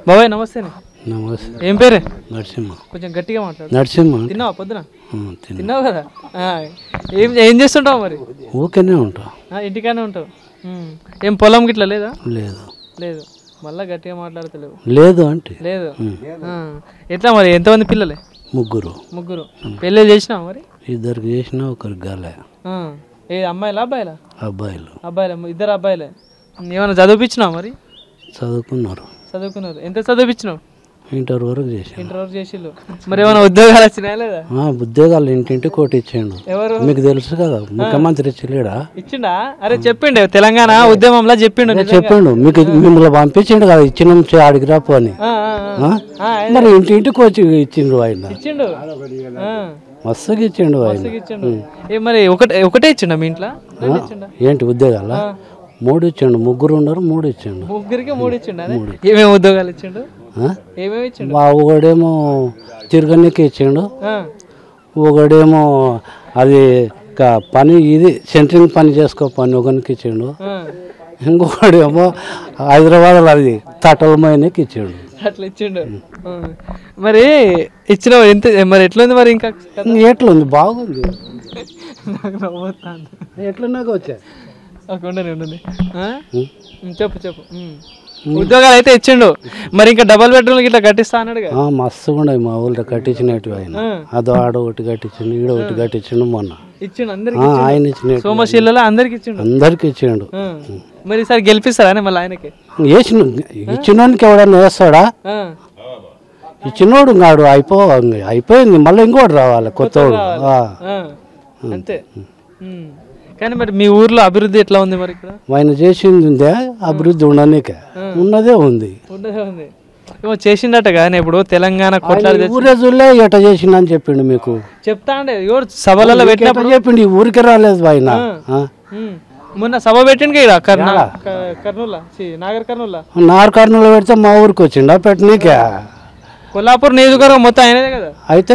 బాబాయ్ నమస్తే నమస్తే ఏం పేరే నరసింహ కొంచెం గట్టిగా మాట్లాడు నరసింహ తిన్నావా పొద్దున ఆ, తిన్న తిన్నావు కదా ఆ, ఏం ఏం చేస్తుంటావు మరి ఊరికనే ఉంటా ఆ, ఇంటికానే ఉంటావు ఉమ్. ఏం పొలం గిట్లా లేదా లేదు లేదు మళ్ళా గట్టిగా మాట్లాడతలేవు లేదు అంటే లేదు ఆ. ఎట్లా మరి ఎంతమంది పిల్లలే ముగ్గురు ముగ్గురు పెళ్ళి చేసినావా మరి ఇద్దరికి చేసిన ఒకరికి గాలే ఆ. ఏ అమ్మాయిలా అబ్బాయిలా అబ్బాయిలు అబ్బాయిలే ఇద్దరు అబ్బాయిలే ఉమ్, ఏమైనా చదివిపించినావు మరి చదువుకున్నారు చదువుకున్నారు ఎంత చదివిపించినావు ఇంటర్ వరకు చేసిన ఇంటర్ వరకు చేసిళ్ళు మరి ఏమైనా ఉద్యోగాలు వచ్చినాయా లేదా ఆ, ఉద్యోగాలు ఇంటింటి కోటి ఇచ్చాడు ఎవరు మీకు తెలుసు కదా ముఖ్యమంత్రి ఇచ్చలేడా ఇచ్చిండా అరే చెప్పిండే తెలంగాణ ఉద్యమంలో చెప్పిండు నిజంగా. చెప్పిండు మీకు మిమ్మల్ని పంపించిండు కదా ఇచ్చిన ఆడికి రాపు అని ఆ, ఆ, ఆ. ఆ? ఆ, మరి ఇంటింటికి వచ్చి ఇచ్చిండు ఆయన ఇచ్చిండు ఆ, మస్తుగా ఇచ్చిండు ఆయన మస్తుగా ఇచ్చిండు ఏ మరి ఒకటే ఒకటే ఇచ్చిండా మీ ఇంట్లో రెండు ఇచ్చిండా ఏంటి ఉద్యోగాల మూడు ఇచ్చిండు ముగ్గురు ఉన్నారు మూడు ఇచ్చిండు ముగ్గురికి మూడు ఇచ్చిండా అదే? ఏమేమి ఉద్యోగాలు ఇచ్చిండు ఆ? ఏమేమి ఇచ్చిండు మా ఒకడేమో తిరగనికి ఇచ్చిండు ఆ, ఒకడేమో అది క- పని ఇది సెంట్రింగ్ పని చేసుకో పని ఒకనికి ఇచ్చిండు ఆ. ఇంకొకడేమో హైదరాబాద్లో అది తటల మైనకి ఇచ్చిండు అట్లా ఇచ్చిండు ఆ. మరి ఇచ్చిన ఎంత మరి ఎట్లుంది మరి ఇంకా కథ? ఎట్లుంది బాగుంది నాకు నవ్వుతాంది. ఎట్లున్నాక వచ్చా ఒక ఉండని ఉండని ఆ? ఉమ్, చెప్పు చెప్పు ఉమ్. ఉద్యోగాలు అయితే ఇచ్చిండు మరి ఇంకా డబల్ బెడ్రూమ్ ఇట్లా కట్టిస్తా అన్నాడు కదా ఆ, మస్తుగా ఉన్నాయి మా ఊళ్ళో కట్టించినట్టు ఆయన ఆ. అదో ఆడ ఒకటి కట్టించిండు ఈడ ఒకటి కట్టించిండు మొన్న ఇచ్చిండు అందరికి ఆ, ఆయన ఇచ్చినట్టు సోమశీలలో అందరికి ఇచ్చిండు అందరికి ఇచ్చిండు ఆ. మరి ఈసారి గెలిపిస్తారా మళ్ళీ ఆయనకి వేసిన ఇచ్చినోనికి ఎవడన్నా వేస్తాడా ఆ. ఇచ్చినోడు నాడు అయిపో అయిపోయింది మళ్ళీ ఇంకోటి రావాలి కొత్తోడు ఆ. ఆ. అంతే ఉమ్. కానీ మరి మీ ఊర్లో అభివృద్ధి ఎట్లా ఉంది మరి ఇక్కడ ఆయన చేసింది ఉందే అభివృద్ధి ఉండనికే ఉన్నదే ఉంది ఉండదే ఉంది ఏమో చేసిండట కానీ ఇప్పుడు తెలంగాణ కొట్లాడి తెచ్చి- ఊరేజులే ఎట చేసిందని చెప్పిండు మీకు చెప్తా అంటే ఎవరు సభలలో ఎట పెట్టినప్పుడు చెప్పిండు ఈ ఊరికి రాలేదు ఆయన ఆ. ఉమ్. మొన్న సభ పెట్టిండు ఇక్కడ కర్నా కర్నూలా నాగర్ కర్నూలా నార్ కర్నూలు పెడితే మా ఊరికి వచ్చిండా పెట్టనీకే కొల్లాపూర్ నియోజకవర్గం మొత్తం ఆయనదే కదా అయితే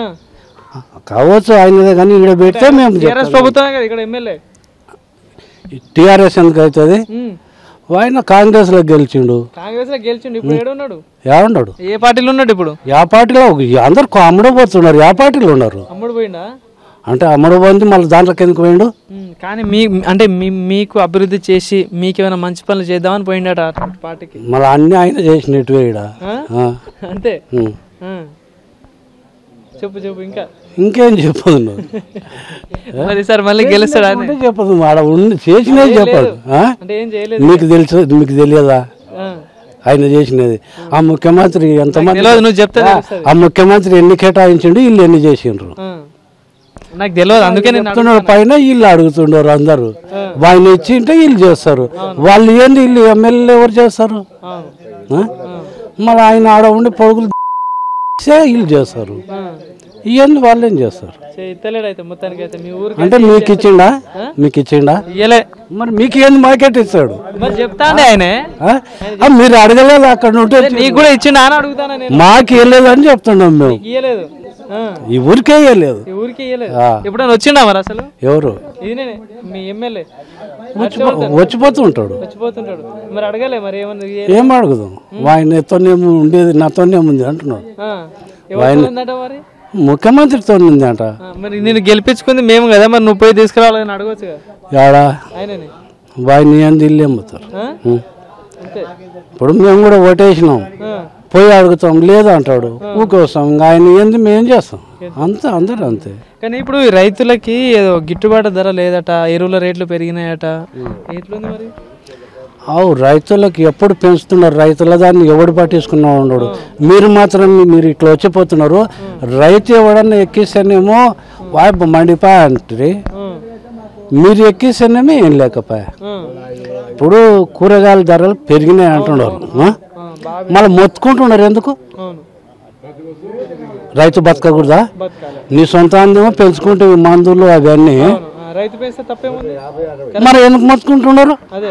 కావచ్చు ఆయనదే కానీ ఈడ పెడితే మేము టీఆర్ఎస్ ప్రభుత్వమే కదా ఇక్కడ ఎమ్మెల్యే టీఆర్ఎస్ ఎందుకు అవుతుంది ఆయన కాంగ్రెస్ లో గెలిచిండు కాంగ్రెస్ లో గెలిచిండు ఇప్పుడు ఏడున్నాడు ఏమన్నాడు ఏ పార్టీలో ఉన్నాడు ఇప్పుడు యా పార్టీలో అందరు అమ్మడబోతున్నారు యా పార్టీలో ఉన్నారు అమ్ముడు పోయిండా అంటే అమ్మడబోంది మళ్ళీ దాంట్లోకి ఎందుకు పోయిండు ఉమ్, కానీ మీ అంటే మీ మీకు అభివృద్ధి చేసి మీకు ఏమైనా మంచి పనులు చేద్దామని పోయిండట ఆ పార్టీకి మళ్ళీ అన్ని ఆయన చేసినట్టు ఈడ ఆ? ఆ. అంతే ఉం. ఆ. చెప్పు చెప్పు ఇంకా ఇంకేం చెప్పదు నువ్వు మరి సార్ మళ్ళీ గెలుస్తాడా అని అంటే చెప్పదు ఆడ ఉండి చేసినది చెప్పడు ఆ? అంటే ఏం చేయలేదు మీకు తెలుసు మీకు తెలియదా ఆ. ఆయన చేసినది ఆ ముఖ్యమంత్రి ఎంతమంది తెలియదు నువ్వు చెప్తే తెలుస్తుంది ఆ ముఖ్యమంత్రి ఎన్ని కేటాయించిండు వీళ్ళు ఎన్ని చేసిండ్రు ఆ. నాకు తెలియదు అందుకే నేను చెప్తున్నారు పైన వీళ్ళు అడుగుతున్నారు అందరు ఆయన ఇచ్చింటే వీళ్ళు చేస్తారు వాళ్ళు ఏంది వీళ్ళు ఎమ్మెల్యేలు ఎవరు చేస్తారు అవును. ఆ? మళ్ళీ ఆయన ఆడ ఉండి పొడుగులు చేస్తే వీళ్ళు చేస్తారు ఆ. ఇవన్నీ వాళ్ళు ఏం చేస్తారు చే- ఇత్తలేడు అయితే మొత్తానికి అయితే మీ ఊరికి అంటే మీకు ఇచ్చిండా మీకు ఇచ్చిండా ఇయ్యలే మరి మీకు ఏంది మార్కెట్ ఇస్తాడు మరి చెప్తాండే ఆయనే ఆ? ఆ, మీరు అడగలేదు అక్కడ ఉంటే నీకు కూడా ఇచ్చిండా అని అడుగుతానా నేను మాకు ఇవ్వలేదు అని చెప్తున్నాం మేము ఇయ్యలేదు ఆ. ఈ ఊరికే ఇవ్వలేదు ఈ ఊరికి ఇయ్యలేదు ఆ. ఎప్పుడైనా వచ్చిండా మరి అసలు ఎవరు ఈయనే మీ ఎమ్మెల్యే వచ్చిపోతూ ఉంటాడు వచ్చిపోతుంటాడు మరి అడగలే మరి ఏమన్నా ఇయ్య- ఏం అడుగుదాం ఆయన ఎత్తోనేమో ఉండేది నాతోనే ఉంది అంటున్నాడు ఆ. ఎవరితో ఉందట మరి ముఖ్యమంత్రితో ఉంది అంట ఆ, మరి నేను గెలిపించుకుంది మేము కదా మరి నువ్వు పోయి తీసుకురావాలని అడగవచ్చు కదా యాడా ఆయనని వాయిని ఏంది ఇల్లు అమ్ముతారు ఆ? ఉం. అంతే ఇప్పుడు మేము కూడా ఓటేసినాం ఆ. పోయి అడుగుతాం లేదు అంటాడు ఊకోస్తాం ఇంకా ఆయన ఏంది మేము చేస్తాం అంతే అందరూ అంతే కానీ ఇప్పుడు ఈ రైతులకి ఏదో గిట్టుబాటు ధర లేదట ఎరువుల రేట్లు పెరిగినాయట ఎట్లుంది మరి అవు రైతులకు ఎప్పుడు పెంచుతున్నారు రైతుల దాన్ని ఎవడు పట్టించుకున్నా ఉండడు మీరు మాత్రం మీరు ఇట్లా వచ్చిపోతున్నారు రైతు ఎవడన్నా ఎక్కిస్తేనేమో వాయిపు మండిపోయా అంటారు ఆ. మీరు ఎక్కిస్తేనేమో ఏం లేకపోయా ఆ. ఇప్పుడు కూరగాయల ధరలు పెరిగినాయి అంటున్నారు ఆ? ఆ, బాగా మళ్ళీ మొత్తుకుంటున్నారు ఎందుకు అవును రైతు బతకకూడదా బతకాలి నీ సొంతాందేమో పెంచుకుంటే ఈ మందులు అవన్నీ అవును ఆ, రైతు పెంచితే తప్పేముంది మరి ఎందుకు మొత్తుకుంటున్నారు అదే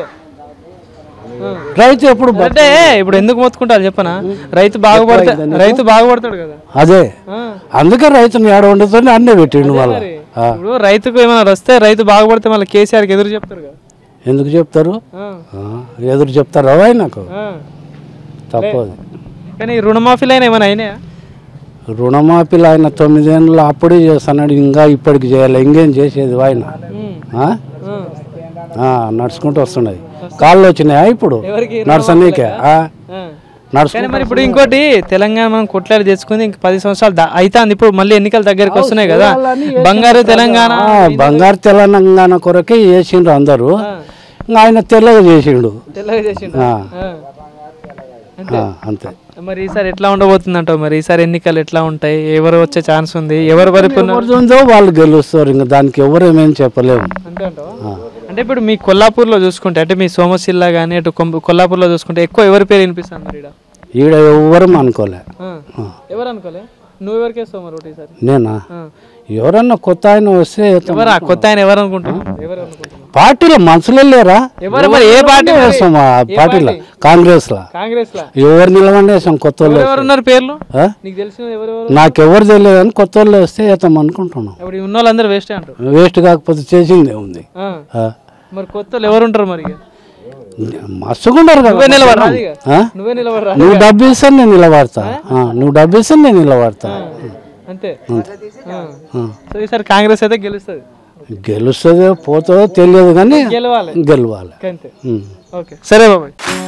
ఆ. రైతు ఎప్పుడు బ- అంటే ఇప్పుడు ఎందుకు మొత్తుకుంటారు చెప్పనా రైతు బాగుపడితే రైతు బాగుపడతాడు కదా అదే ఆ. అందుకే రైతుని ఏడ వండుతుంది అన్నీ పెట్టిండు వాళ్ళ మరి ఇప్పుడు రైతుకు ఏమైనా వస్తే రైతు బాగుపడితే మళ్ళీ కేసీఆర్కి ఎదురు చెప్తారు కదా ఎందుకు చెప్తారు ఆ. ఆ, ఎదురు చెప్తారా ఆయనకు ఆ. తప్పదు కానీ ఈ రుణమాఫీలు అయినా ఏమైనా అయినాయా రుణమాఫీలు ఆయన తొమ్మిదేళ్ళు అప్పుడే చేస్తున్నాడు ఇంకా ఇప్పటికి చేయాలి ఇంకేం చేసేది ఆయన ఉమ్, ఆ? ఉమ్. ఆ, నడుచుకుంటూ వస్తున్నది కాళ్ళు వచ్చినాయా ఇప్పుడు ఎవరికి నడసనీకే ఆ, ఆ. నడుచుకుంటూ కానీ మరి ఇప్పుడు ఇంకోటి తెలంగాణ మనం కొట్లాడి తెచ్చుకుంది ఇంక పది సంవత్సరాలు దా- అవుతుంది ఇప్పుడు మళ్ళీ ఎన్నికలు దగ్గరికి వస్తున్నాయి కదా బంగారు తెలంగాణ ఆ, బంగారు తెలంగాణ కొరకే చేసిండ్రు అందరూ ఇంకా ఆయన తెల్లగా చేసిండు తెల్లగా చేసిండు ఆ, ఆ. ఆ, అంతే మరి ఈసారి ఎట్లా ఉండబోతుంది అంటావు మరి ఈసారి ఎన్నికలు ఎట్లా ఉంటాయి ఎవరు వచ్చే ఛాన్స్ ఉంది ఎవరు వరకు ఎవరు ఉందో వాళ్ళు గెలుస్తారు ఇంకా దానికి ఎవరు ఏమేమి చెప్పలేము అంటే అంటావా? అంటే ఇప్పుడు మీ కొల్లాపూర్లో చూసుకుంటే అంటే మీ సోమశిల్లా కానీ అటు కొం- కొల్లాపూర్లో చూసుకుంటే ఎక్కువ ఎవరి పేరు వినిపిస్తుంది మరి ఈడ ఈడ ఎవ్వరం అనుకోలే ఆ. ఎవరు అనుకోలే నువ్వు ఎవరికి వేస్తావు మరి ఒకటి ఈసారి నేనా ఆ. ఎవరన్నా కొత్త ఆయన వస్తే ఎవరా కొత్త ఆయన ఎవరు అనుకుంటున్నావు ఎవరు అనుకుంటున్నావు పార్టీలో మనుషులే లేరా ఎవరు మరి ఏ పార్టీ మరి? వేస్తాం ఆ పార్టీలో కాంగ్రెస్ లా కాంగ్రెస్ లా ఎవరు నిలవండి వేసాం కొత్త వాళ్ళు ఎవరు ఉన్నారు పేర్లు ఆ? నీకు తెలిసిన ఎవరెవరు నాకెవరు తెలియదు అని కొత్త వాళ్ళు వేస్తే వేస్తాం అనుకుంటున్నాం ఇప్పుడు ఉన్న వాళ్ళందరూ వేస్టే అంటారు వేస్ట్ కాకపోతే చేసిందే ఉంది ఆ. ఆ. మరి కొత్త వాళ్ళు ఎవరు ఉంటారు మరి ఇక? మస్తుగా ఉన్నారు కదా నువ్వే నిలబడరా ఇక? ఆ? నువ్వే నిలబడరా నువ్వు డబ్బు ఇస్తే నేను నిలబడతా ఆ, నువ్వు డబ్బు ఇస్తే నేను నిలబడతా అంతే ఆ. సో ఈసారి కాంగ్రెస్ అయితే గెలుస్తుంది గెలుస్తుందో పోతుందో తెలియదు కానీ గెలవాలి గెలవాలి అంతే ఉం. ఓకే సరే బాబాయ్